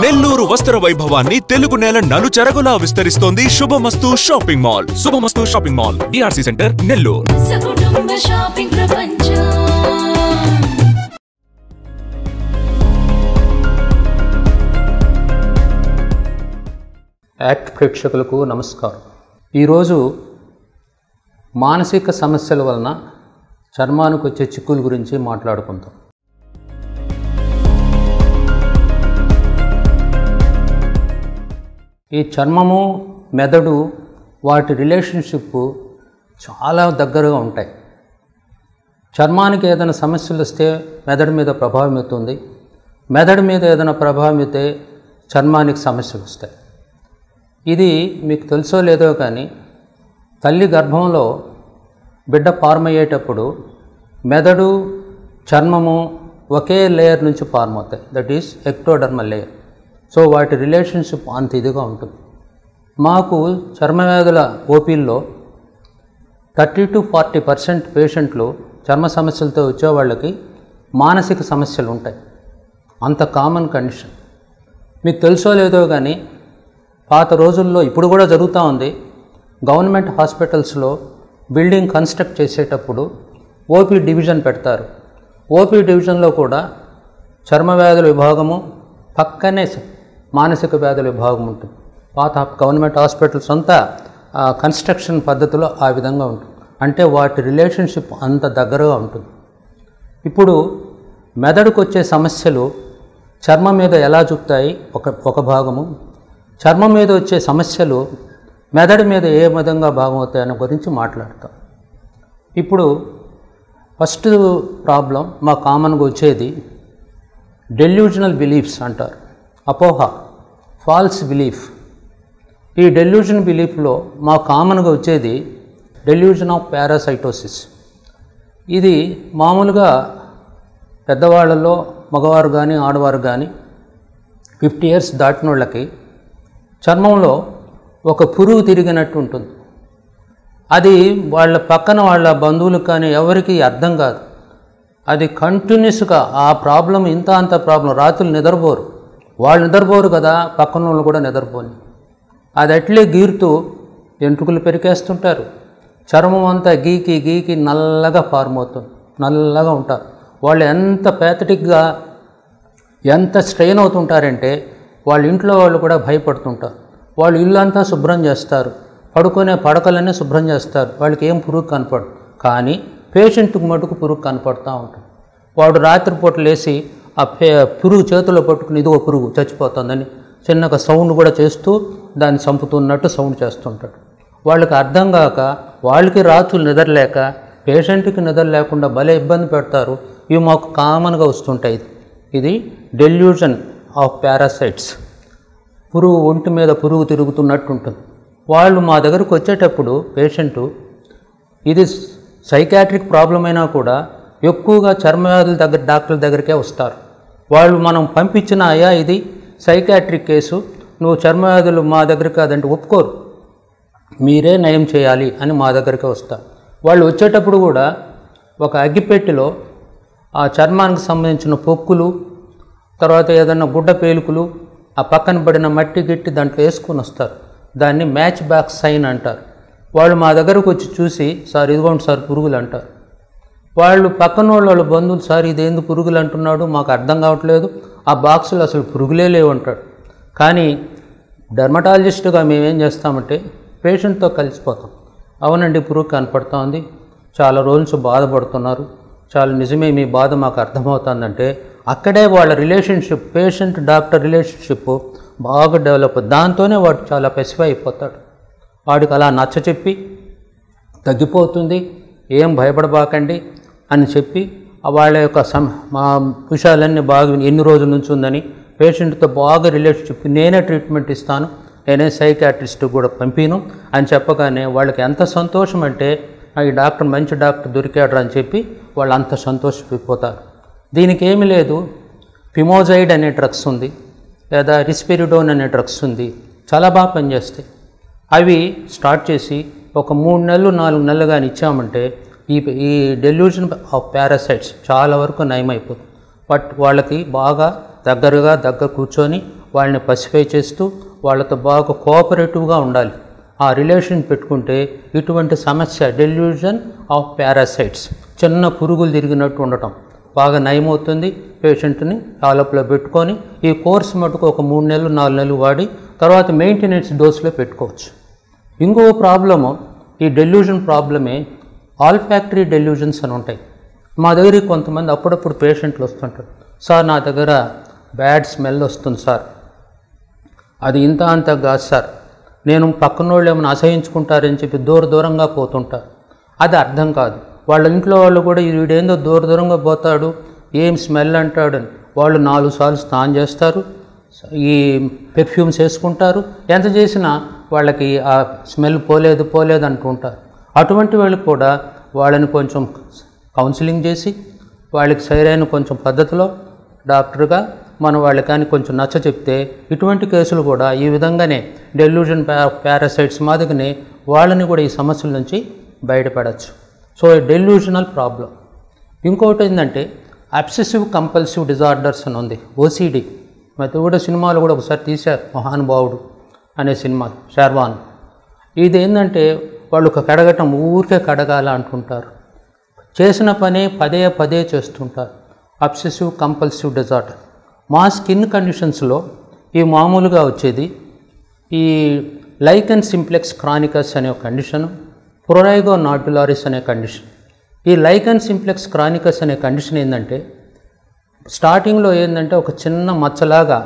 నెల్లూరు వస్త్ర వైభవాన్ని తెలుగు నేల నలుచెరగులా విస్తరిస్తోంది Shubhamastu shopping mall Shubhamastu shopping mall DRC centre Nellore సకుటుంబ షాపింగ్ ప్రపంచం యాక్ట్ ప్రేక్షకులకు నమస్కారం ఈరోజు మానసిక సమస్యల వలన చర్మానికి వచ్చే చిక్కుల గురించి మాట్లాడుకుందాం ఈ చర్మము మెదడు వాటి రిలేషన్షిప్ చాలా దగ్గరగా ఉంటాయి చర్మానికి ఏదైనా సమస్యలు వస్తే మెదడు మీద ప్రభావం అవుతుంది మెదడు మీద ఏదైనా ప్రభావం అయితే చర్మానికి సమస్యలు వస్తాయి ఇది మీకు తెలుసో లేదో కానీ తల్లి గర్భంలో బిడ్డ ఫార్మ్ అయ్యేటప్పుడు మెదడు చర్మము ఒకే లేయర్ నుంచి ఫార్మ్ అవుతాయి that is ectodermal layer so వాటి రిలేషన్షిప్ అంత ఇదిగా ఉంటుంది మాకు చర్మ వ్యాధుల ఓపీల్లో థర్టీ టు ఫార్టీ పర్సెంట్ పేషెంట్లు చర్మ సమస్యలతో వచ్చే వాళ్ళకి మానసిక సమస్యలు ఉంటాయి అంత కామన్ కండిషన్ మీకు తెలుసో లేదో కానీ పాత రోజుల్లో ఇప్పుడు కూడా జరుగుతూ ఉంది గవర్నమెంట్ హాస్పిటల్స్లో బిల్డింగ్ కన్స్ట్రక్ట్ చేసేటప్పుడు ఓపీ డివిజన్ పెడతారు ఓపీ డివిజన్లో కూడా చర్మ వ్యాధుల విభాగము పక్కనే స- మానసిక వ్యాధుల విభాగం ఉంటుంది పాత గవర్నమెంట్ హాస్పిటల్స్ అంతా ఆ కన్స్ట్రక్షన్ పద్ధతిలో ఆ విధంగా ఉంటుంది అంటే వాటి రిలేషన్షిప్ అంత దగ్గరగా ఉంటుంది ఇప్పుడు మెదడుకు వచ్చే సమస్యలు చర్మం మీద ఎలా చూపుతాయి ఒక ఒక భాగము చర్మం మీద వచ్చే సమస్యలు మెదడు మీద ఏ విధంగా భాగం అవుతాయనే గురించి మాట్లాడతాం ఇప్పుడు ఫస్ట్ ప్రాబ్లం మా కామన్గా వచ్చేది డెల్యూజనల్ బిలీఫ్స్ అంటారు అపోహ ఫాల్స్ బిలీఫ్ ఈ డెల్యూజన్ బిలీఫ్లో మా కామన్గా వచ్చేది డెల్యూజన్ ఆఫ్ పారాసైటోసిస్ ఇది మామూలుగా పెద్దవాళ్ళలో మగవారు కానీ ఆడవారు కానీ ఫిఫ్టీ ఇయర్స్ దాటిన వాళ్ళకి చర్మంలో ఒక పురుగు తిరిగినట్టు ఉంటుంది అది వాళ్ళ పక్కన వాళ్ళ బంధువులకు కానీ ఎవరికి అర్థం కాదు అది కంటిన్యూస్గా ఆ ప్రాబ్లం ఇంత అంత ప్రాబ్లం రాత్రులు నిద్రపోరు వాళ్ళు నిద్రపోరు కదా పక్కన వాళ్ళు కూడా నిద్రపోని అది అట్లే గీరుతూ ఎంట్రుకలు పెరికేస్తుంటారు చర్మం అంతా గీకి గీకి నల్లగా ఫార్మ్ అవుతుంది నల్లగా ఉంటారు వాళ్ళు ఎంత ప్యాథటిక్గా ఎంత స్ట్రెయిన్ అవుతుంటారంటే వాళ్ళ ఇంట్లో వాళ్ళు కూడా భయపడుతుంటారు వాళ్ళు ఇల్లు అంతా శుభ్రం చేస్తారు పడుకునే పడకలన్నీ శుభ్రం చేస్తారు వాళ్ళకి ఏం పురుగు కనపడు కానీ పేషెంట్కి మటుకు పురుగు కనపడుతూ ఉంటుంది వాడు రాత్రిపూట లేచి ఆ పే పురుగు చేతిలో పట్టుకుని ఇదిగో పురుగు చచ్చిపోతుందని చిన్నగా సౌండ్ కూడా చేస్తూ దాన్ని చంపుతున్నట్టు సౌండ్ చేస్తుంటాడు వాళ్ళకి అర్థం కాక వాళ్ళకి రాత్రులు నిద్రలేక పేషెంట్కి నిద్ర లేకుండా భలే ఇబ్బంది పెడతారు ఇవి మాకు కామన్గా వస్తుంటాయి ఇది డెల్యూజన్ ఆఫ్ పారాసైట్స్ పురుగు ఒంటి మీద పురుగు తిరుగుతున్నట్టు ఉంటుంది వాళ్ళు మా దగ్గరకు వచ్చేటప్పుడు పేషెంటు ఇది సైకాట్రిక్ ప్రాబ్లం అయినా కూడా ఎక్కువగా చర్మ వ్యాధుల దగ్గర డాక్టర్ల దగ్గరికే వస్తారు వాళ్ళు మనం పంపించిన అయ్యా ఇది సైకాట్రిక్ కేసు నువ్వు చర్మ వ్యాధులు మా దగ్గర కాదంటే ఒప్పుకోరు మీరే నయం చేయాలి అని మా దగ్గరికి వస్తారు వాళ్ళు వచ్చేటప్పుడు కూడా ఒక అగ్గిపెట్టెలో ఆ చర్మానికి సంబంధించిన పొక్కులు తర్వాత ఏదైనా గుడ్డ పేలుకులు ఆ పక్కన పడిన మట్టి గిట్టి దాంట్లో వేసుకొని వస్తారు దాన్ని మ్యాచ్ బ్యాక్ సైన్ అంటారు వాళ్ళు మా దగ్గరకు వచ్చి చూసి సార్ ఇదిగోండి సార్ పురుగులు అంటారు వాళ్ళు పక్కన వాళ్ళు వాళ్ళ బంధువులు సార్ ఇదేంది పురుగులు అంటున్నాడు మాకు అర్థం కావట్లేదు ఆ బాక్సులు అసలు పురుగులే లేవు అంటాడు కానీ డెర్మటాలజిస్ట్గా మేమేం చేస్తామంటే పేషెంట్తో కలిసిపోతాం అవునండి పురుగు కనపడుతూ ఉంది చాలా రోజుల నుంచి బాధపడుతున్నారు చాలా నిజమే మీ బాధ మాకు అర్థమవుతుందంటే అక్కడే వాళ్ళ రిలేషన్షిప్ పేషెంట్ డాక్టర్ రిలేషన్షిప్ బాగా డెవలప్ దాంతోనే వాడు చాలా పెసిఫై అయిపోతాడు వాడికి అలా నచ్చ చెప్పి తగ్గిపోతుంది ఏం భయపడబాకండి అని చెప్పి ఆ వాళ్ళ యొక్క సమ మా విషయాలన్నీ బాగా ఎన్ని రోజుల నుంచి ఉందని పేషెంట్తో బాగా రిలేషన్షిప్ నేనే ట్రీట్మెంట్ ఇస్తాను నేనే సైకాట్రిస్ట్ కూడా పంపిను అని చెప్పగానే వాళ్ళకి ఎంత సంతోషం అంటే "ఆ, ఈ డాక్టర్ మంచి డాక్టర్ దొరికాడు అని చెప్పి వాళ్ళు అంత సంతోషిపోతారు దీనికి ఏమీ లేదు ఫిమోజైడ్ అనే డ్రగ్స్ ఉంది లేదా రిస్పెరిడోన్ అనే డ్రగ్స్ ఉంది చాలా బాగా పనిచేస్తాయి అవి స్టార్ట్ చేసి ఒక మూడు నెలలు నాలుగు నెలలు కానీ ఇచ్చామంటే ఈ ఈ డెల్యూజన్ ఆఫ్ పారాసైట్స్ చాలా వరకు నయమైపోతుంది బట్ వాళ్ళకి బాగా దగ్గరగా దగ్గర కూర్చొని వాళ్ళని పసిఫై చేస్తూ వాళ్ళతో బాగా కోఆపరేటివ్గా ఉండాలి ఆ రిలేషన్ పెట్టుకుంటే ఇటువంటి సమస్య డెల్యూజన్ ఆఫ్ పారాసైట్స్ చిన్న పురుగులు తిరిగినట్టు ఉండటం బాగా నయమవుతుంది పేషెంట్ని ఫాలోప్లో పెట్టుకొని ఈ కోర్స్ మటుకు ఒక మూడు నెలలు నాలుగు నెలలు వాడి తర్వాత మెయింటెనెన్స్ డోస్లో పెట్టుకోవచ్చు ఇంకో ప్రాబ్లము ఈ డెల్యూజన్ ప్రాబ్లమే ఆల్ ఫ్యాక్టరీ డెల్యూజన్స్ అని ఉంటాయి మా దగ్గరికి కొంతమంది అప్పుడప్పుడు పేషెంట్లు వస్తుంటారు సార్ నా దగ్గర బ్యాడ్ స్మెల్ వస్తుంది సార్ అది ఇంత అంత కాదు సార్ నేను పక్కన వాళ్ళు ఏమైనా అసహించుకుంటారని చెప్పి దూర దూరంగా పోతుంటారు అది అర్థం కాదు వాళ్ళ ఇంట్లో వాళ్ళు కూడా వీడేందో దూర దూరంగా పోతాడు ఏం స్మెల్ అంటాడని వాళ్ళు నాలుగు సార్లు స్నానం చేస్తారు ఈ పెర్ఫ్యూమ్స్ వేసుకుంటారు ఎంత చేసినా వాళ్ళకి ఆ స్మెల్ పోలేదు పోలేదు అంటుంటారు అటువంటి వాళ్ళు కూడా వాళ్ళని కొంచెం కౌన్సిలింగ్ చేసి వాళ్ళకి సరైన కొంచెం పద్ధతిలో డాక్టర్గా మనం వాళ్ళకి కానీ కొంచెం నచ్చ చెప్తే ఇటువంటి కేసులు కూడా ఈ విధంగానే డెల్యూజన్ పా పారాసైట్స్ మాదిరిగానే వాళ్ళని కూడా ఈ సమస్యల నుంచి బయటపడచ్చు సో డెల్యూజనల్ ప్రాబ్లం ఇంకోటి ఏంటంటే అబ్సెసివ్ కంపల్సివ్ డిజార్డర్స్ అని ఉంది ఓసిడి మరి కూడా సినిమాలు కూడా ఒకసారి తీశారు మహానుభావుడు అనే సినిమా షార్వాన్ ఇది ఏంటంటే వాళ్ళు ఒక కడగటం ఊరికే కడగాల అంటుంటారు చేసిన పనే పదే పదే చేస్తుంటారు అబ్సెసివ్ కంపల్సివ్ డిజార్డర్ మా స్కిన్ కండిషన్స్లో ఈ మామూలుగా వచ్చేది ఈ లైకన్ సింప్లెక్స్ క్రానికస్ అనే ఒక కండిషన్ ప్రొరైగో నాటులారిస్ అనే కండిషన్ ఈ లైకన్ సింప్లెక్స్ క్రానికస్ అనే కండిషన్ ఏంటంటే స్టార్టింగ్లో ఏంటంటే ఒక చిన్న మచ్చలాగా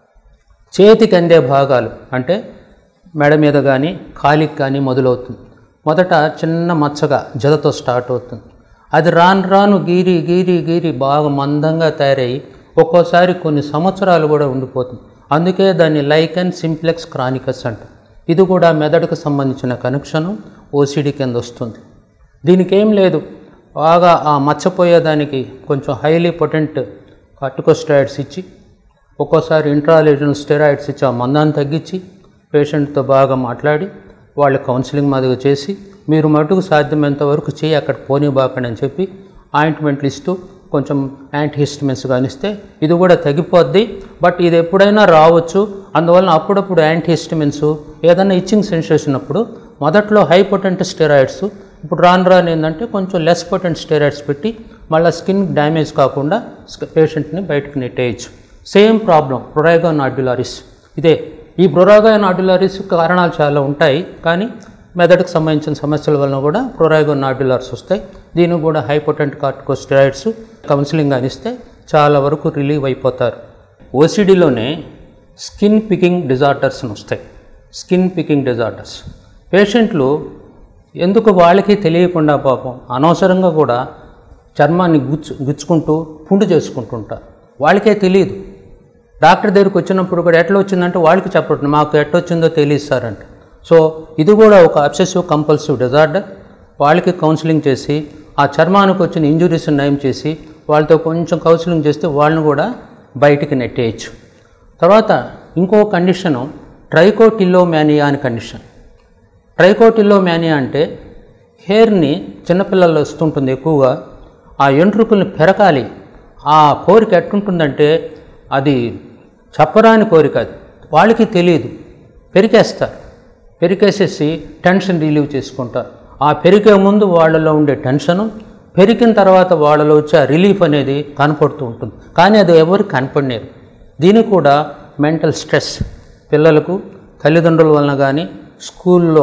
చేతికి అందే భాగాలు అంటే మెడ మీద కానీ కాలికి కానీ మొదలవుతుంది మొదట చిన్న మచ్చగా జలతో స్టార్ట్ అవుతుంది అది రాను రాను గీరి గీరి గీరి బాగా మందంగా తయారయ్యి ఒక్కోసారి కొన్ని సంవత్సరాలు కూడా ఉండిపోతుంది అందుకే దాన్ని లైకన్ సింప్లెక్స్ క్రానికస్ అంట ఇది కూడా మెదడుకు సంబంధించిన కనెక్షను ఓసిడి కింద వస్తుంది దీనికి ఏం లేదు బాగా ఆ మచ్చపోయేదానికి కొంచెం హైలీ పొటెంట్ కార్టికోస్టెరాయిడ్స్ ఇచ్చి ఒక్కోసారి ఇంట్రాలేజనల్ స్టెరాయిడ్స్ ఇచ్చి ఆ మందాన్ని తగ్గించి పేషెంట్తో బాగా మాట్లాడి వాళ్ళ కౌన్సిలింగ్ మాదిరిగా చేసి మీరు మటుకు సాధ్యమైనంత వరకు చేయి అక్కడ పోనీబాకండి అని చెప్పి ఆయింట్మెంట్లు ఇస్తూ కొంచెం యాంటీహిస్టమిన్స్ కానిస్తే ఇది కూడా తగ్గిపోద్ది బట్ ఇది ఎప్పుడైనా రావచ్చు అందువలన అప్పుడప్పుడు యాంటీహిస్టమిన్స్ ఏదైనా ఇచ్చింగ్ సెన్సేషన్ అప్పుడు మొదట్లో హై పొటెంట్ స్టెరాయిడ్స్ ఇప్పుడు రాను రాను ఏంటంటే కొంచెం లెస్ పొటెంట్ స్టెరాయిడ్స్ పెట్టి మళ్ళీ స్కిన్ డ్యామేజ్ కాకుండా పేషెంట్ని బయటకు నెట్టేయచ్చు సేమ్ ప్రాబ్లం ప్రొరాగో నాడ్యులారిస్ ఇదే ఈ ప్రొరాగో నాడ్యులారిస్ కారణాలు చాలా ఉంటాయి కానీ మెదడుకు సంబంధించిన సమస్యల వలన కూడా ప్రొరాగో నాడ్యులార్స్ వస్తాయి దీనికి కూడా హైపోటెంట్ కార్టికోస్టెరాయిడ్స్ కౌన్సిలింగ్ అనిస్తే చాలా వరకు రిలీవ్ అయిపోతారు ఓసిడిలోనే స్కిన్ పికింగ్ డిజార్డర్స్ అని వస్తాయి స్కిన్ పికింగ్ డిజార్డర్స్ పేషెంట్లు ఎందుకు వాళ్ళకి తెలియకుండా పాపం అనవసరంగా కూడా చర్మాన్ని గుచ్చు గుచ్చుకుంటూ పుండు చేసుకుంటుంటారు వాళ్ళకే తెలియదు డాక్టర్ దగ్గరికి వచ్చినప్పుడు కూడా ఎట్లా వచ్చిందంటే వాళ్ళకి చెప్పడం మాకు ఎట్లా వచ్చిందో తెలియదు సార్ అంటే సో ఇది కూడా ఒక అబ్సెసివ్ కంపల్సివ్ డిజార్డర్ వాళ్ళకి కౌన్సిలింగ్ చేసి ఆ చర్మానికి వచ్చిన ఇంజురీస్ నయం చేసి వాళ్ళతో కొంచెం కౌన్సిలింగ్ చేస్తే వాళ్ళని కూడా బయటికి నెట్టేయచ్చు తర్వాత ఇంకో కండిషను ట్రైకోటిల్లోమానియా అనే కండిషన్ ట్రైకోటిల్లోమానియా అంటే హెయిర్ని చిన్నపిల్లల్లో వస్తుంటుంది ఎక్కువగా ఆ ఎంట్రుకల్ని పెరకాలి ఆ కోరిక ఎట్టుంటుందంటే అది చెప్పరాని కోరిక అది వాళ్ళకి తెలియదు పెరికేస్తారు పెరికేసేసి టెన్షన్ రిలీవ్ చేసుకుంటారు ఆ పెరిగే ముందు వాళ్ళలో ఉండే టెన్షను పెరిగిన తర్వాత వాళ్ళలో వచ్చే ఆ రిలీఫ్ అనేది కనపడుతూ ఉంటుంది కానీ అది ఎవరికి కనపడలేరు దీనికి కూడా మెంటల్ స్ట్రెస్ పిల్లలకు తల్లిదండ్రుల వలన కానీ స్కూల్లో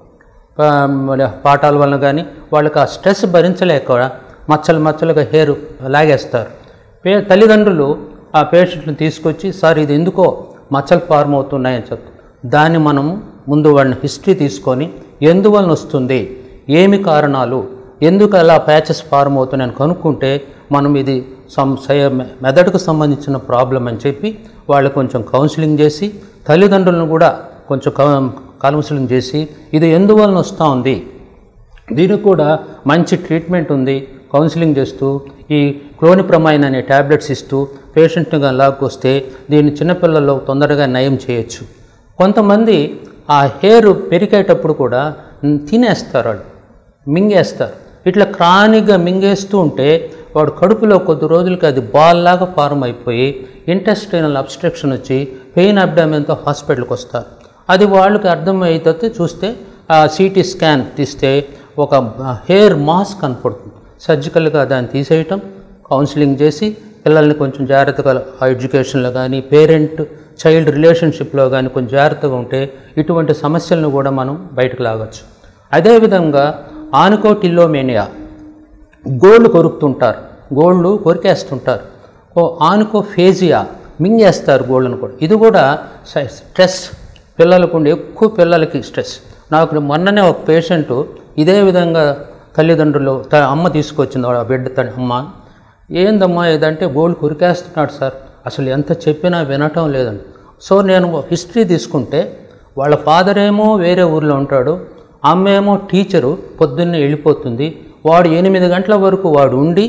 ఆ, మరి పాఠాల వలన కానీ వాళ్ళకి ఆ స్ట్రెస్ భరించలేక మచ్చలు మచ్చలుగా హెయిర్ లాగేస్తారు పే తల్లిదండ్రులు ఆ పేషెంట్ని తీసుకొచ్చి సార్ ఇది ఎందుకో మచ్చలు ఫార్మ్ అవుతున్నాయని చెప్తారు దాన్ని మనము ముందు వాళ్ళని హిస్టరీ తీసుకొని ఎందువలన వస్తుంది ఏమి కారణాలు ఎందుకు అలా ప్యాచెస్ ఫార్మ్ అవుతున్నాయని కనుక్కుంటే మనం ఇది సం సయ- మెదడుకు సంబంధించిన ప్రాబ్లం అని చెప్పి వాళ్ళు కొంచెం కౌన్సిలింగ్ చేసి తల్లిదండ్రులను కూడా కొంచెం కౌ- కౌన్సిలింగ్ చేసి ఇది ఎందువలన వస్తూ ఉంది దీనికి కూడా మంచి ట్రీట్మెంట్ ఉంది కౌన్సిలింగ్ చేస్తూ ఈ క్లోనిప్రమైన్ అనే ట్యాబ్లెట్స్ ఇస్తూ పేషెంట్గా లాక్కొస్తే దీన్ని చిన్నపిల్లల్లో తొందరగా నయం చేయొచ్చు కొంతమంది ఆ హెయిర్ పెరిగేటప్పుడు కూడా మ్, తినేస్తారు వాళ్ళు మింగేస్తారు ఇట్లా క్రానిక్గా మింగేస్తూ ఉంటే వాడు కడుపులో కొద్ది రోజులకి అది బాల్ లాగా ఫార్మ్ అయిపోయి ఇంటెస్టైనల్ అబ్స్ట్రక్షన్ వచ్చి పెయిన్ అబ్డామిన్తో హాస్పిటల్కి వస్తారు అది వాళ్ళకి అర్థమైతే చూస్తే ఆ సిటీ స్కాన్ తీస్తే ఒక హెయిర్ మాస్ కనపడుతుంది సర్జికల్గా దాన్ని తీసేయటం కౌన్సిలింగ్ చేసి పిల్లల్ని కొంచెం జాగ్రత్తగా ఆ ఎడ్యుకేషన్లో కానీ పేరెంట్ చైల్డ్ రిలేషన్షిప్లో కానీ కొంచెం జాగ్రత్తగా ఉంటే ఇటువంటి సమస్యలను కూడా మనం బయటకు లాగచ్చు అదేవిధంగా ఆనుకోటిల్లోమేనియా గోళ్ళు కొరుకుతుంటారు గోళ్ళు కొరికేస్తుంటారు ఓ ఆనుకో ఫేజియా మింగేస్తారు గోళ్ళను కూడా ఇది కూడా స- స్ట్రెస్ పిల్లలకు ఉండే ఎక్కువ పిల్లలకి స్ట్రెస్ నాకు మొన్ననే ఒక పేషెంట్ ఇదే విధంగా తల్లిదండ్రులు త- అమ్మ తీసుకొచ్చింది ఆ బిడ్డ తన అమ్మ ఏందమ్మా ఏదంటే గోల్డ్ కొరికేస్తున్నాడు సార్ అసలు ఎంత చెప్పినా వినటం లేదండి సో నేను హిస్టరీ తీసుకుంటే వాళ్ళ ఫాదర్ ఏమో వేరే ఊర్లో ఉంటాడు అమ్మ ఏమో టీచరు పొద్దున్నే వెళ్ళిపోతుంది వాడు ఎనిమిది గంటల వరకు వాడు ఉండి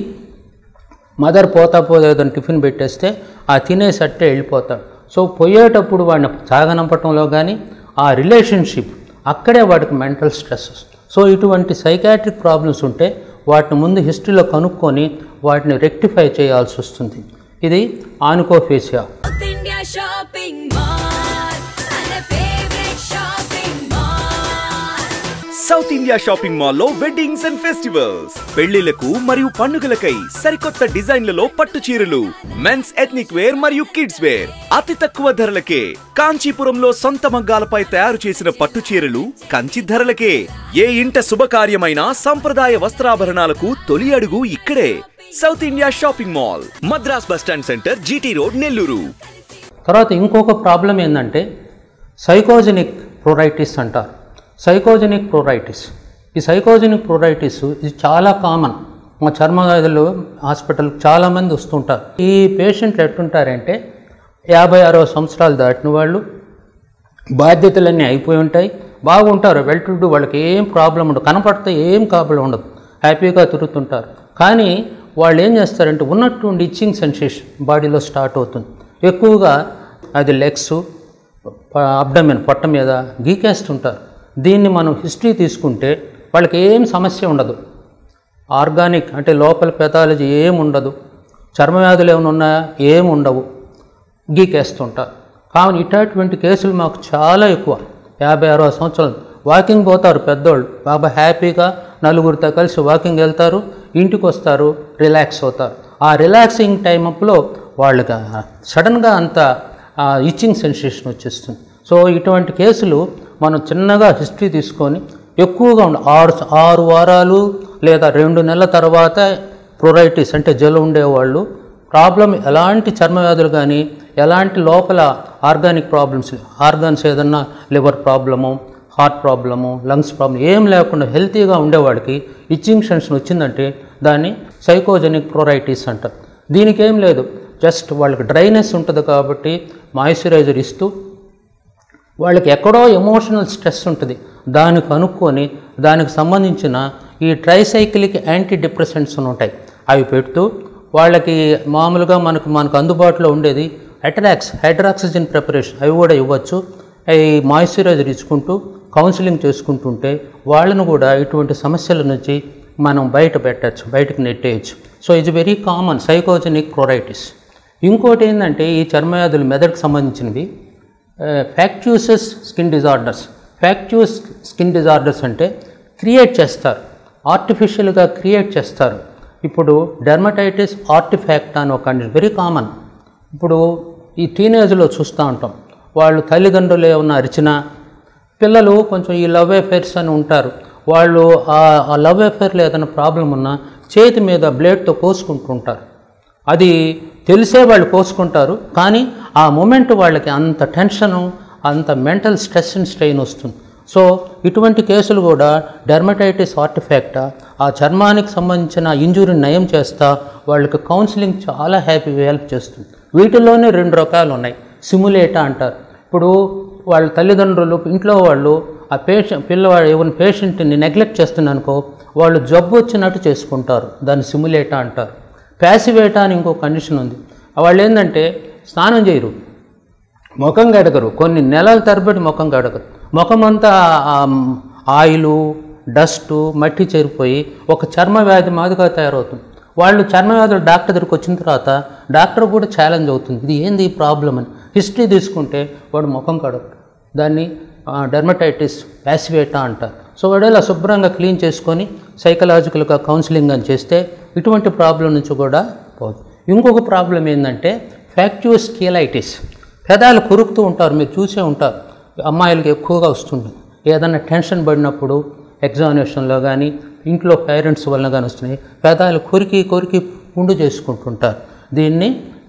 మదర్ పోతా పోలేదని టిఫిన్ పెట్టేస్తే ఆ తినేసి అట్టే వెళ్ళిపోతాడు సో పోయేటప్పుడు వాడిని సాగనంపటంలో కానీ ఆ రిలేషన్షిప్ అక్కడే వాడికి మెంటల్ స్ట్రెస్ వస్తుంది సో ఇటువంటి సైకాట్రిక్ ప్రాబ్లమ్స్ ఉంటే వాటిని ముందు హిస్టరీలో కనుక్కొని వాటిని రెక్టిఫై చేయాల్సి వస్తుంది ఇది ఆనుకోఫేసియా South India shopping mall and a favorite shopping mall. South India shopping మాల్లో వెడ్డింగ్స్ అండ్ ఫెస్టివల్స్ పెళ్లిలకు మరియు పండుగలకై సరికొత్త డిజైన్లలో పట్టు చీరలు మెన్స్ ఎథ్నిక్ వేర్ మరియు కిడ్స్ వేర్ అతి తక్కువ ధరలకే కాంచీపురంలో సొంత మగ్గాలపై తయారు చేసిన పట్టు చీరలు కంచి ధరలకే ఏ ఇంట శుభకార్యమైన సంప్రదాయ వస్త్రాభరణాలకు తొలి అడుగు ఇక్కడే South India shopping mall Madras bus stand centre GT road Nellore తర్వాత ఇంకొక ప్రాబ్లం ఏంటంటే సైకోజెనిక్ ప్రోరైటిస్ అంటారు సైకోజెనిక్ ప్రోరైటిస్ ఈ సైకోజెనిక్ ప్రోరైటిస్ ఇది చాలా కామన్ మా చర్మవ్యాధులు హాస్పిటల్కి చాలామంది వస్తుంటారు ఈ పేషెంట్లు ఎట్టుంటారంటే యాభై అరవై సంవత్సరాలు దాటిన వాళ్ళు బాధ్యతలన్నీ అయిపోయి ఉంటాయి బాగుంటారు వెళ్తుంటూ వాళ్ళకి ఏం ప్రాబ్లం ఉండదు కనపడితే ఏం ప్రాబ్లం ఉండదు హ్యాపీగా తిరుగుతుంటారు కానీ వాళ్ళు ఏం చేస్తారంటే ఉన్నట్టుండి ఇచ్చింగ్ సెన్సేషన్ బాడీలో స్టార్ట్ అవుతుంది ఎక్కువగా అది లెగ్స్ అబ్డమిన్ పొట్ట మీద గీకేస్తుంటారు దీన్ని మనం హిస్టరీ తీసుకుంటే వాళ్ళకి ఏం సమస్య ఉండదు ఆర్గానిక్ అంటే లోపల పెథాలజీ ఏం ఉండదు చర్మవ్యాధులు ఏమైనా ఉన్నాయా ఏం ఉండవు గీకేస్తుంటారు కావున ఇటువంటి కేసులు మాకు చాలా ఎక్కువ యాభై అరవై సంవత్సరాలు వాకింగ్ పోతారు పెద్దోళ్ళు బాగా హ్యాపీగా నలుగురితో కలిసి వాకింగ్ వెళ్తారు ఇంటికి వస్తారు రిలాక్స్ అవుతారు ఆ రిలాక్సింగ్ టైం అప్లో వాళ్ళకి సడన్గా అంత ఇచ్చింగ్ సెన్సేషన్ వచ్చేస్తుంది సో ఇటువంటి కేసులు మనం చిన్నగా హిస్టరీ తీసుకొని ఎక్కువగా ఉండ ఆరు ఆరు వారాలు లేదా రెండు నెలల తర్వాత ప్రొరైటిస్ అంటే జలు ఉండేవాళ్ళు ప్రాబ్లం ఎలాంటి చర్మ వ్యాధులు కానీ ఎలాంటి లోపల ఆర్గానిక్ ప్రాబ్లమ్స్ ఆర్గాన్స్ ఏదన్నా liver problem heart problem lungs problem ఏం లేకుండా హెల్తీగా ఉండేవాడికి ఇచ్చింగ్ సెన్షన్ వచ్చిందంటే దాన్ని సైకోజెనిక్ ప్రొరైటిస్ అంటారు దీనికి ఏం లేదు జస్ట్ వాళ్ళకి డ్రైనెస్ ఉంటుంది కాబట్టి మాయిశ్చరైజర్ ఇస్తూ వాళ్ళకి ఎక్కడో ఎమోషనల్ స్ట్రెస్ ఉంటుంది దాన్ని కనుక్కొని దానికి సంబంధించిన ఈ ట్రైసైకిల్కి యాంటీ డిప్రెసెంట్స్ అని ఉంటాయి అవి పెడుతూ వాళ్ళకి మామూలుగా మనకు మనకు అందుబాటులో ఉండేది అట్రాక్స్ హైడ్రాక్సిజన్ ప్రిపరేషన్ అవి కూడా ఇవ్వచ్చు అవి మాయిశ్చరైజర్ ఇచ్చుకుంటూ కౌన్సిలింగ్ చేసుకుంటుంటే వాళ్ళను కూడా ఇటువంటి సమస్యల నుంచి మనం బయట పెట్టచ్చు బయటకు నెట్టేయచ్చు సో ఇది వెరీ కామన్ సైకోజెనిక్ క్లోరైటిస్ ఇంకోటి ఏంటంటే ఈ చర్మవ్యాధులు మెదడుకు సంబంధించినవి factitious skin disorders factitious skin disorders అంటే క్రియేట్ చేస్తారు ఆర్టిఫిషియల్గా క్రియేట్ చేస్తారు ఇప్పుడు డెర్మటైటిస్ ఆర్టిఫాక్ట్ అని ఒక కండిషన్ వెరీ కామన్ ఇప్పుడు ఈ టీనేజ్లో చూస్తూ ఉంటాం వాళ్ళు తల్లిదండ్రులు ఏమన్నా అరిచినా పిల్లలు కొంచెం ఈ లవ్ అఫేర్స్ అని ఉంటారు వాళ్ళు ఆ లవ్ అఫేర్లో ఏదైనా ప్రాబ్లం ఉన్నా చేతి మీద బ్లేడ్తో కోసుకుంటుంటారు అది తెలిసే వాళ్ళు కోసుకుంటారు కానీ ఆ మూమెంట్ వాళ్ళకి అంత టెన్షను అంత మెంటల్ స్ట్రెస్ అండ్ స్ట్రెయిన్ వస్తుంది సో ఇటువంటి కేసులు కూడా డెర్మటైటిస్ ఆర్టిఫాక్ట్ ఆ చర్మానికి సంబంధించిన ఇంజురీని నయం చేస్తా వాళ్ళకి కౌన్సిలింగ్ చాలా హ్యాపీగా హెల్ప్ చేస్తుంది వీటిల్లోనే రెండు రకాలు ఉన్నాయి సిములేటా అంటారు ఇప్పుడు వాళ్ళ తల్లిదండ్రులు ఇంట్లో వాళ్ళు ఆ పేషెంట్ పిల్లవాడు ఎవరిని పేషెంట్ని నెగ్లెక్ట్ చేస్తున్నానుకో వాళ్ళు జబ్బు వచ్చినట్టు చేసుకుంటారు దాన్ని సిములేటా అంటారు ప్యాసివేటా అని ఇంకో కండిషన్ ఉంది వాళ్ళు ఏంటంటే స్నానం చేయరు ముఖం గడగరు కొన్ని నెలల తరబడి ముఖం గడగరు ముఖం అంతా ఆ, ఆయిలు డస్టు మట్టి చేరిపోయి ఒక చర్మ వ్యాధి మాదిరిగా తయారవుతుంది వాళ్ళు చర్మ వ్యాధులు డాక్టర్ దగ్గరికి వచ్చిన తర్వాత డాక్టర్ కూడా ఛాలెంజ్ అవుతుంది ఇది ఏంది ఈ ప్రాబ్లం అని హిస్టరీ తీసుకుంటే వాడు ముఖం కడగడు దాన్ని డెర్మటైటిస్ ప్యాసివేటా అంటారు సో వాడు ఇలా శుభ్రంగా క్లీన్ చేసుకొని సైకలాజికల్గా కౌన్సిలింగ్ అని చేస్తే ఇటువంటి ప్రాబ్లం నుంచి కూడా పోదు ఇంకొక ప్రాబ్లం ఏంటంటే ఫ్యాక్చువస్ కీలైటిస్ పెదాలు కొరుకుతూ ఉంటారు మీరు చూసే ఉంటారు అమ్మాయిలకి ఎక్కువగా వస్తుంది ఏదైనా టెన్షన్ పడినప్పుడు ఎగ్జామినేషన్లో కానీ ఇంట్లో పేరెంట్స్ వలన కానీ వస్తున్నాయి పెదాలు కొరికి కొరికి పుండు చేసుకుంటుంటారు దీన్ని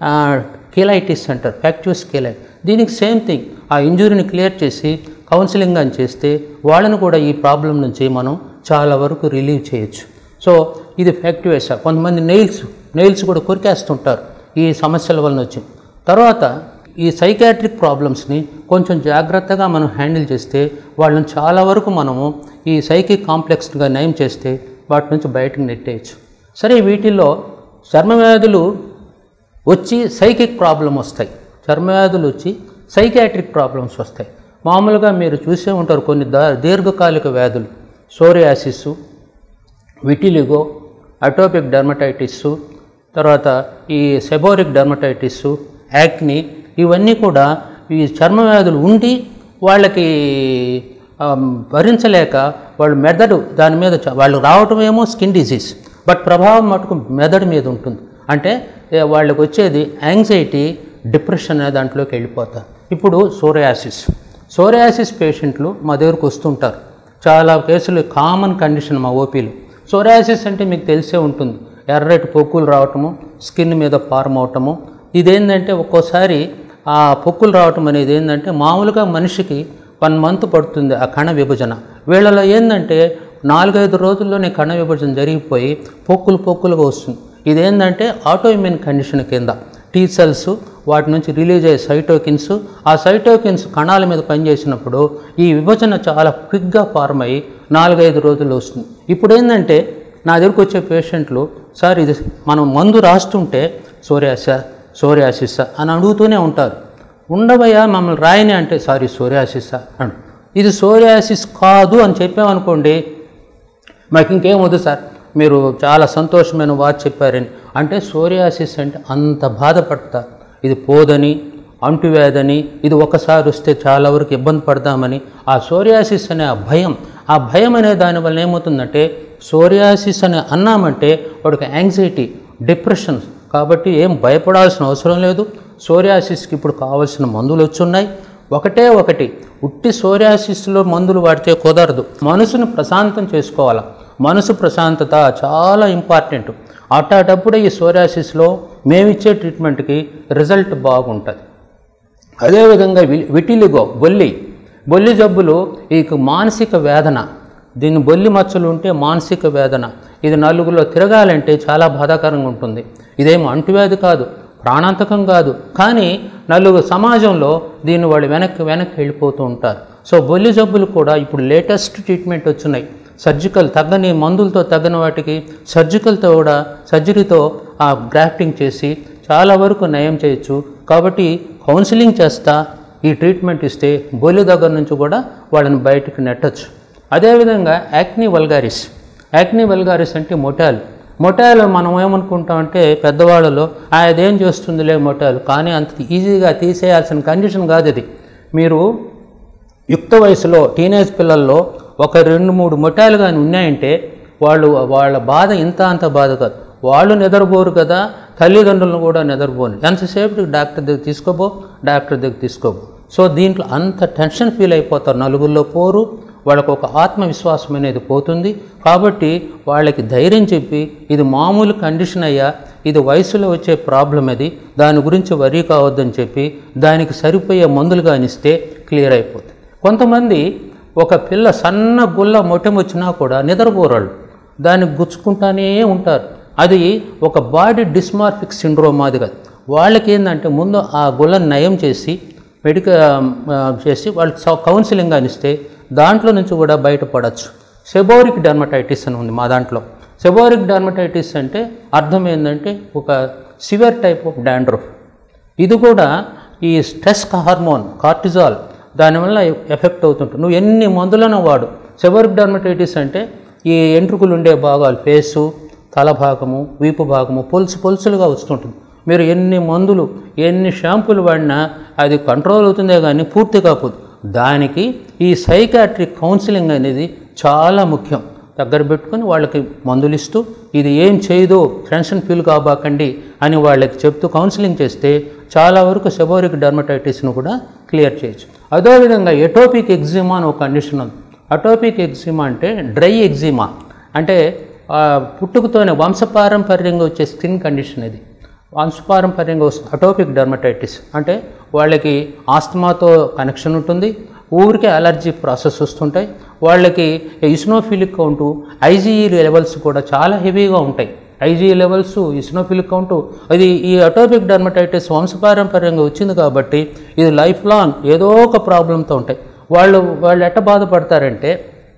కీలైటిస్ అంటారు ఫ్యాక్చువస్ కీలైట్ దీనికి సేమ్ థింగ్ ఆ ఇంజురీని క్లియర్ చేసి కౌన్సిలింగ్ అని చేస్తే వాళ్ళని కూడా ఈ ప్రాబ్లం నుంచి మనం చాలా వరకు రిలీవ్ చేయొచ్చు సో ఇది ఫ్యాక్టివేస్ కొంతమంది నెయిల్స్ నెయిల్స్ కూడా కొరికేస్తుంటారు ఈ సమస్యల వలన వచ్చి తర్వాత ఈ సైకాట్రిక్ ప్రాబ్లమ్స్ని కొంచెం జాగ్రత్తగా మనం హ్యాండిల్ చేస్తే వాళ్ళని చాలా వరకు మనము ఈ సైకిక్ కాంప్లెక్స్గా నయం చేస్తే వాటి నుంచి బయటకు నెట్టేయచ్చు సరే వీటిల్లో చర్మవ్యాధులు వచ్చి సైకిక్ ప్రాబ్లం వస్తాయి చర్మవ్యాధులు వచ్చి సైకాట్రిక్ ప్రాబ్లమ్స్ వస్తాయి మామూలుగా మీరు చూసే ఉంటారు కొన్ని దా దీర్ఘకాలిక వ్యాధులు సోరియాసిస్ విటిలిగో అటోపిక్ డర్మటైటిస్ తర్వాత ఈ సెబోరిక్ డర్మటైటిస్ యాక్ని ఇవన్నీ కూడా ఈ చర్మ వ్యాధులు ఉండి వాళ్ళకి ఆ, భరించలేక వాళ్ళు మెదడు దాని మీద చ- వాళ్ళు రావటం ఏమో స్కిన్ డిసీజ్ బట్ ప్రభావం మటుకు మెదడు మీద ఉంటుంది అంటే ఏ, వాళ్ళకి వచ్చేది యాంగ్జైటీ డిప్రెషన్ అనే దాంట్లోకి వెళ్ళిపోతారు ఇప్పుడు సోరియాసిస్ సోరియాసిస్ పేషెంట్లు మా దగ్గరకు వస్తుంటారు చాలా కేసులు కామన్ కండిషన్ మా ఓపీలు సోరియాసిస్ అంటే మీకు తెలిసే ఉంటుంది ఎర్రటి పొక్కులు రావటము స్కిన్ మీద ఫార్మ్ అవటము ఇదేంటంటే ఒక్కోసారి ఆ పొక్కులు రావటం అనేది ఏంటంటే మామూలుగా మనిషికి వన్ మంత్ పడుతుంది ఆ కణ విభజన వీళ్ళలో ఏంటంటే నాలుగైదు రోజుల్లోనే కణ విభజన జరిగిపోయి పొక్కులు పొక్కులుగా వస్తుంది ఇదేంటంటే ఆటోఇమ్యూన్ కండిషన్ కింద టీ సెల్స్ వాటి నుంచి రిలీజ్ అయ్యే సైటోకిన్స్ ఆ సైటోకిన్స్ కణాల మీద పనిచేసినప్పుడు ఈ విభజన చాలా క్విక్గా ఫార్మ్ అయ్యి నాలుగైదు రోజులు వస్తుంది ఇప్పుడు ఏంటంటే నా దగ్గరకు వచ్చే పేషెంట్లు సార్ ఇది మనం మందు రాస్తుంటే సోరియాస సోరియాసిస్ అని అడుగుతూనే ఉంటారు ఉండవయ్యా మమ్మల్ని రాయని అంటే సారీ సోరియాసిస్ అను ఇది సోరియాసిస్ కాదు అని చెప్పామనుకోండి మాకు ఇంకేం వద్దు సార్ మీరు చాలా సంతోషమైన వాచ్ చెప్పారని అంటే సోరియాసిస్ అంటే అంత బాధపడతారు ఇది పోదని అంటువ్యాధని ఇది ఒకసారి వస్తే చాలా వరకు ఇబ్బంది పడదామని ఆ సోరియాసిస్ అనే ఆ భయం ఆ భయం అనే దానివల్ల ఏమవుతుందంటే సోరియాసిస్ అని అన్నామంటే వాడికి యాంగ్జైటీ డిప్రెషన్ కాబట్టి ఏం భయపడాల్సిన అవసరం లేదు సోరియాసిస్కి ఇప్పుడు కావాల్సిన మందులు వచ్చున్నాయి ఒకటే ఒకటి ఉట్టి సోరియాసిస్లో మందులు వాడితే కుదరదు మనసును ప్రశాంతం చేసుకోవాలి మనసు ప్రశాంతత చాలా ఇంపార్టెంట్ అట్టాటప్పుడు ఈ సోరియాసిస్లో మేమిచ్చే ట్రీట్మెంట్కి రిజల్ట్ బాగుంటుంది అదేవిధంగా వి- విటిలిగో బొల్లి బొల్లి జబ్బులు ఈ మానసిక వేదన దీన్ని బొల్లి మచ్చలు ఉంటే మానసిక వేదన ఇది నలుగురిలో తిరగాలంటే చాలా బాధాకరంగా ఉంటుంది ఇదేమో అంటువ్యాధి కాదు ప్రాణాంతకం కాదు కానీ నలుగురు సమాజంలో దీన్ని వాళ్ళు వెనక్కి వెనక్కి వెళ్ళిపోతూ ఉంటారు సో బొల్లి జబ్బులు కూడా ఇప్పుడు లేటెస్ట్ ట్రీట్మెంట్ వచ్చినాయి సర్జికల్ తగ్గని మందులతో తగ్గని వాటికి సర్జికల్తో కూడా సర్జరీతో ఆ గ్రాఫ్టింగ్ చేసి చాలా వరకు నయం చేయొచ్చు కాబట్టి కౌన్సిలింగ్ చేస్తా ఈ ట్రీట్మెంట్ ఇస్తే బొల్లి దగ్గర నుంచి కూడా వాళ్ళని బయటకు నెట్టచ్చు అదేవిధంగా యాక్నీ వల్గారిస్ యాక్నీ వల్గారిస్ అంటే మొటాలు మొటాలు మనం ఏమనుకుంటామంటే పెద్దవాళ్ళలో "ఆ, అదేం చేస్తుందిలే మొటాలు కానీ అంత ఈజీగా తీసేయాల్సిన కండిషన్ కాదు ఇది మీరు యుక్త వయసులో టీనేజ్ పిల్లల్లో ఒక రెండు మూడు మొట్టాలు కానీ ఉన్నాయంటే వాళ్ళు వాళ్ళ బాధ ఇంత అంత బాధ కాదు వాళ్ళు నిద్రపోరు కదా తల్లిదండ్రులను కూడా నిద్రపోను ఎంతసేపటికి డాక్టర్ దగ్గర తీసుకోబో డాక్టర్ దగ్గర తీసుకోబో సో దీంట్లో అంత టెన్షన్ ఫీల్ అయిపోతారు నలుగురిలో పోరు వాళ్ళకు ఒక ఆత్మవిశ్వాసం అనేది పోతుంది కాబట్టి వాళ్ళకి ధైర్యం చెప్పి ఇది మామూలు కండిషన్ అయ్యా ఇది వయసులో వచ్చే ప్రాబ్లం అది దాని గురించి వరి కావద్దని చెప్పి దానికి సరిపోయే మందులు కానిస్తే క్లియర్ అయిపోతుంది కొంతమంది ఒక పిల్ల సన్న గుల్ల మొట్టెం వచ్చినా కూడా నిద్రపోరాళ్ళు దాన్ని గుచ్చుకుంటానే ఉంటారు అది ఒక బాడీ డిస్మార్ఫిక్ సిండ్రోమ్ అది కాదు వాళ్ళకి ఏంటంటే ముందు ఆ గుల్లని నయం చేసి మెడికల్ చేసి వాళ్ళకి స- కౌన్సిలింగ్ అనిస్తే దాంట్లో నుంచి కూడా బయటపడచ్చు సెబోరిక్ డర్మటైటిస్ అని ఉంది మా దాంట్లో సెబోరిక్ డర్మటైటిస్ అంటే అర్థం ఏంటంటే ఒక సివియర్ టైప్ ఆఫ్ డాండ్రఫ్ ఇది కూడా ఈ స్ట్రెస్ హార్మోన్ కార్టిజాల్ దానివల్ల ఎఫెక్ట్ అవుతుంటుంది నువ్వు ఎన్ని మందులను వాడు సెవరిక్ డర్మటైటిస్ అంటే ఈ ఎంట్రుకలు ఉండే భాగాలు ఫేసు తల భాగము వీపు భాగము పొలుసు పొలుసులుగా వస్తుంటుంది మీరు ఎన్ని మందులు ఎన్ని షాంపూలు వాడినా అది కంట్రోల్ అవుతుందే కానీ పూర్తి కాకపోదు దానికి ఈ సైకాట్రిక్ కౌన్సిలింగ్ అనేది చాలా ముఖ్యం దగ్గర పెట్టుకొని వాళ్ళకి మందులు ఇస్తూ ఇది ఏం చేయదో టెన్షన్ ఫీల్ కాబోకండి అని వాళ్ళకి చెప్తూ కౌన్సిలింగ్ చేస్తే చాలా వరకు సెబోరిక్ డర్మటైటిస్ను కూడా క్లియర్ చేయొచ్చు అదేవిధంగా ఎటోపిక్ ఎగ్జిమా అని ఒక కండిషన్ ఉంది అటోపిక్ ఎగ్జిమా అంటే డ్రై ఎగ్జిమా అంటే ఆ, పుట్టుకతోనే వంశపారంపర్యంగా వచ్చే స్కిన్ కండిషన్ ఇది వంశపారంపర్యంగా వస్తుంది అటోపిక్ డర్మటైటిస్ అంటే వాళ్ళకి ఆస్తమాతో కనెక్షన్ ఉంటుంది ఊరికే అలర్జీ ప్రాసెస్ వస్తుంటాయి వాళ్ళకి ఇస్నోఫిలిక్ కౌంట్ ఐజీఈ లెవెల్స్ కూడా చాలా హెవీగా ఉంటాయి ఐజీఈ లెవెల్స్ ఇస్నోఫిలిక్ కౌంట్ అది ఈ అటోపిక్ డర్మటైటిస్ వంశపారంపర్యంగా వచ్చింది కాబట్టి ఇది లైఫ్ లాంగ్ ఏదో ఒక ప్రాబ్లంతో ఉంటాయి వాళ్ళు వాళ్ళు ఎట్ట బాధపడతారంటే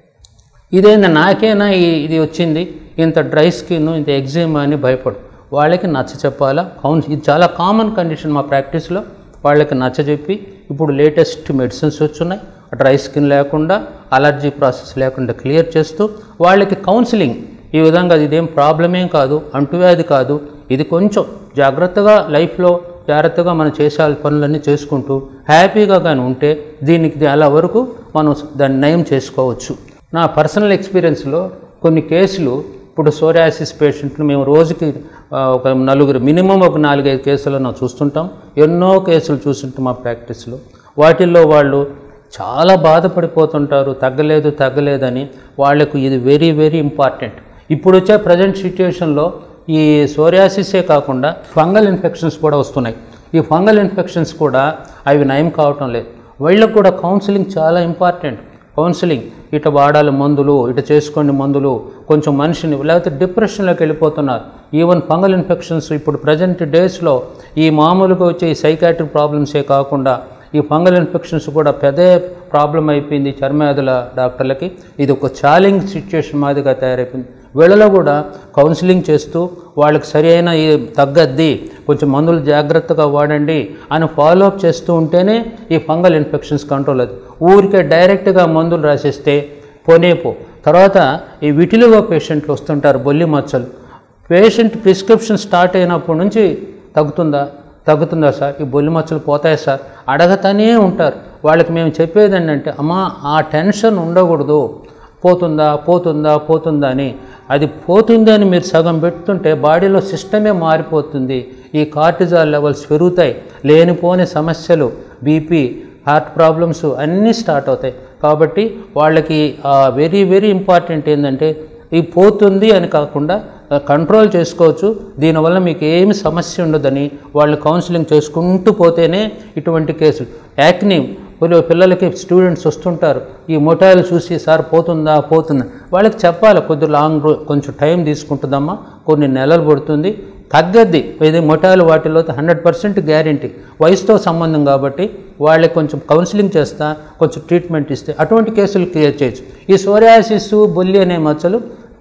ఇదేంది నాకేనా ఈ- ఇది వచ్చింది ఇంత డ్రై స్కిన్ ఇంత ఎగ్జిమా అని భయపడు వాళ్ళకి నచ్చ చెప్పాలా కౌన్స్ ఇది చాలా కామన్ కండిషన్ మా ప్రాక్టీస్లో వాళ్ళకి నచ్చ చెప్పి ఇప్పుడు లేటెస్ట్ మెడిసిన్స్ వచ్చున్నాయి డ్రై స్కిన్ లేకుండా అలర్జీ ప్రాసెస్ లేకుండా క్లియర్ చేస్తూ వాళ్ళకి కౌన్సిలింగ్ ఈ విధంగా ఇదేం ప్రాబ్లమేం కాదు అంటువ్యాధి కాదు ఇది కొంచెం జాగ్రత్తగా లైఫ్లో జాగ్రత్తగా మనం చేసే పనులన్నీ చేసుకుంటూ హ్యాపీగా కానీ ఉంటే దీనికి చాలా వరకు మనం దాన్ని నయం చేసుకోవచ్చు నా పర్సనల్ ఎక్స్పీరియన్స్లో కొన్ని కేసులు ఇప్పుడు సోరియాసిస్ పేషెంట్లు మేము రోజుకి ఆ, ఒక నలుగురు మినిమం ఒక నాలుగైదు కేసులు మనం చూస్తుంటాం ఎన్నో కేసులు చూస్తుంటాం మా ప్రాక్టీస్లో వాటిల్లో వాళ్ళు చాలా బాధపడిపోతుంటారు తగ్గలేదు తగ్గలేదని వాళ్ళకు ఇది వెరీ వెరీ ఇంపార్టెంట్ ఇప్పుడు వచ్చే ప్రజెంట్ సిచ్యుయేషన్లో ఈ సోరియాసిసే కాకుండా ఫంగల్ ఇన్ఫెక్షన్స్ కూడా వస్తున్నాయి ఈ ఫంగల్ ఇన్ఫెక్షన్స్ కూడా అవి నయం కావటం లేదు వీళ్ళకు కూడా కౌన్సిలింగ్ చాలా ఇంపార్టెంట్ కౌన్సిలింగ్ ఇట వాడాలి మందులు ఇట చేసుకోండి మందులు కొంచెం మనిషిని లేకపోతే డిప్రెషన్లోకి వెళ్ళిపోతున్నారు ఈవెన్ ఫంగల్ ఇన్ఫెక్షన్స్ ఇప్పుడు ప్రజెంట్ డేస్లో ఈ మామూలుగా వచ్చే ఈ సైకాట్రిక్ ప్రాబ్లమ్సే కాకుండా ఈ ఫంగల్ ఇన్ఫెక్షన్స్ కూడా పెద్ద ప్రాబ్లం అయిపోయింది చర్మవ్యాధుల డాక్టర్లకి ఇది ఒక ఛాలెంజ్ సిచ్యుయేషన్ మాదిరిగా తయారైపోయింది వీళ్ళలో కూడా కౌన్సిలింగ్ చేస్తూ వాళ్ళకి సరి అయిన ఈ తగ్గద్ది కొంచెం మందులు జాగ్రత్తగా వాడండి అని ఫాలో అప్ చేస్తూ ఉంటేనే ఈ ఫంగల్ ఇన్ఫెక్షన్స్ కంట్రోల్ అవుతుంది ఊరికే డైరెక్ట్గా మందులు రాసేస్తే పోనేపో తర్వాత ఈ విటిలుగా పేషెంట్లు వస్తుంటారు బొల్లి మచ్చలు పేషెంట్ ప్రిస్క్రిప్షన్ స్టార్ట్ అయినప్పటి నుంచి తగ్గుతుందా తగ్గుతుందా సార్ ఈ బొల్లి మచ్చలు పోతాయి సార్ అడగతానే ఉంటారు వాళ్ళకి మేము చెప్పేది ఏంటంటే అమ్మా ఆ టెన్షన్ ఉండకూడదు పోతుందా పోతుందా పోతుందా అని అది పోతుంది అని మీరు సగం పెడుతుంటే బాడీలో సిస్టమే మారిపోతుంది ఈ కార్టిజాల్ లెవెల్స్ పెరుగుతాయి లేనిపోని సమస్యలు బీపీ హార్ట్ ప్రాబ్లమ్స్ అన్నీ స్టార్ట్ అవుతాయి కాబట్టి వాళ్ళకి వెరీ వెరీ ఇంపార్టెంట్ ఏంటంటే ఈ పోతుంది అని కాకుండా కంట్రోల్ చేసుకోవచ్చు దీనివల్ల మీకు ఏమి సమస్య ఉండదని వాళ్ళు కౌన్సిలింగ్ చేసుకుంటూ పోతేనే ఇటువంటి కేసులు యాక్ని కొన్ని పిల్లలకి స్టూడెంట్స్ వస్తుంటారు ఈ మొటాయిలు చూసి సార్ పోతుందా పోతుందా వాళ్ళకి చెప్పాలి కొద్ది లాంగ్ రో కొంచెం టైం తీసుకుంటుందమ్మా కొన్ని నెలలు పడుతుంది తగ్గద్ది ఇది మొటాయిలు వాటిలో హండ్రెడ్ పర్సెంట్ గ్యారంటీ వయసుతో సంబంధం కాబట్టి వాళ్ళకి కొంచెం కౌన్సిలింగ్ చేస్తా కొంచెం ట్రీట్మెంట్ ఇస్తే అటువంటి కేసులు క్లియర్ చేయొచ్చు ఈ సోరియాసిస్ బొల్లి అనే మచ్చలు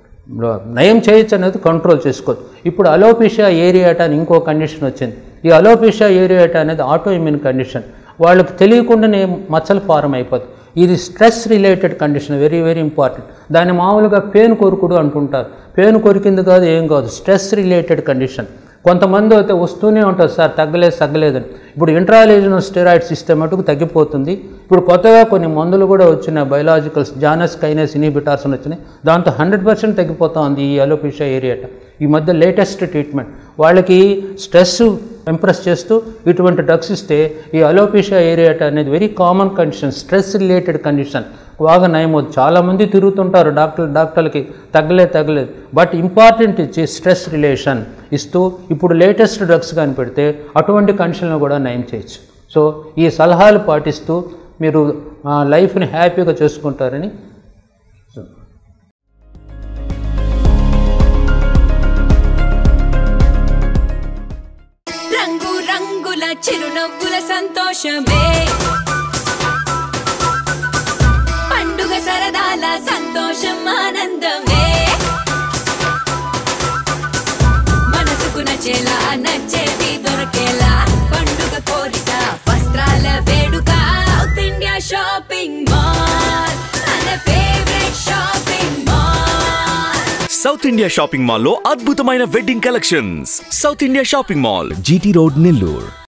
నయం చేయొచ్చు అనేది కంట్రోల్ చేసుకోవచ్చు ఇప్పుడు అలోపిషియా ఏరియాటా అని ఇంకో కండిషన్ వచ్చింది ఈ అలోపిషియా ఏరియాటా అనేది ఆటో ఇమ్యూన్ కండిషన్ వాళ్ళకి తెలియకుండానే మచ్చలు ఫారం అయిపోతుంది ఇది stress related condition very very important దాన్ని మామూలుగా పేను కొరుకుడు అంటుంటారు పేను కొరికింది కాదు ఏం కాదు స్ట్రెస్ రిలేటెడ్ కండిషన్ కొంతమంది అయితే వస్తూనే ఉంటారు సార్ తగ్గలేదు తగ్గలేదని ఇప్పుడు ఇంట్రాలీజనల్ స్టెరాయిడ్ సిస్టమ్ మటుకు తగ్గిపోతుంది ఇప్పుడు కొత్తగా కొన్ని మందులు కూడా వచ్చినాయి బయలాజికల్స్ జానస్ కైనస్ ఇనిబిటార్స్ అని వచ్చినాయి దాంతో హండ్రెడ్ పర్సెంట్ తగ్గిపోతుంది ఈ అలోపిషియా ఏరియాట ఈ మధ్య లేటెస్ట్ ట్రీట్మెంట్ వాళ్ళకి స్ట్రెస్ ఇంప్రెస్ చేస్తూ ఇటువంటి డ్రగ్స్ ఇస్తే ఈ అలోపిషియా ఏరియాట అనేది very common condition stress related condition బాగా నయమవుతుంది చాలామంది తిరుగుతుంటారు డాక్టర్ డాక్టర్లకి తగ్గలేదు తగ్గలేదు బట్ ఇంపార్టెంట్ ఇచ్చి స్ట్రెస్ రిలేషన్ ఇస్తూ ఇప్పుడు లేటెస్ట్ డ్రగ్స్ కానీ పెడితే అటువంటి కండిషన్లో కూడా నయం చేయొచ్చు సో ఈ సలహాలు పాటిస్తూ మీరు ఆ, లైఫ్ని హ్యాపీగా చేసుకుంటారని రంగు రంగుల చిరునవ్వుల సంతోషమే పండుగ సరదాల సంతోషం ఆనందమే మనసుకు నచ్చేలా నచ్చేది దొరికేలా పండుగ కోరిక వస్త్రాల వేడుక సౌత్ ఇండియా షాపింగ్ మాల్ మన favourite shopping mall South India shopping mall లో అద్భుతమైన wedding collections South India shopping mall GT road Nellore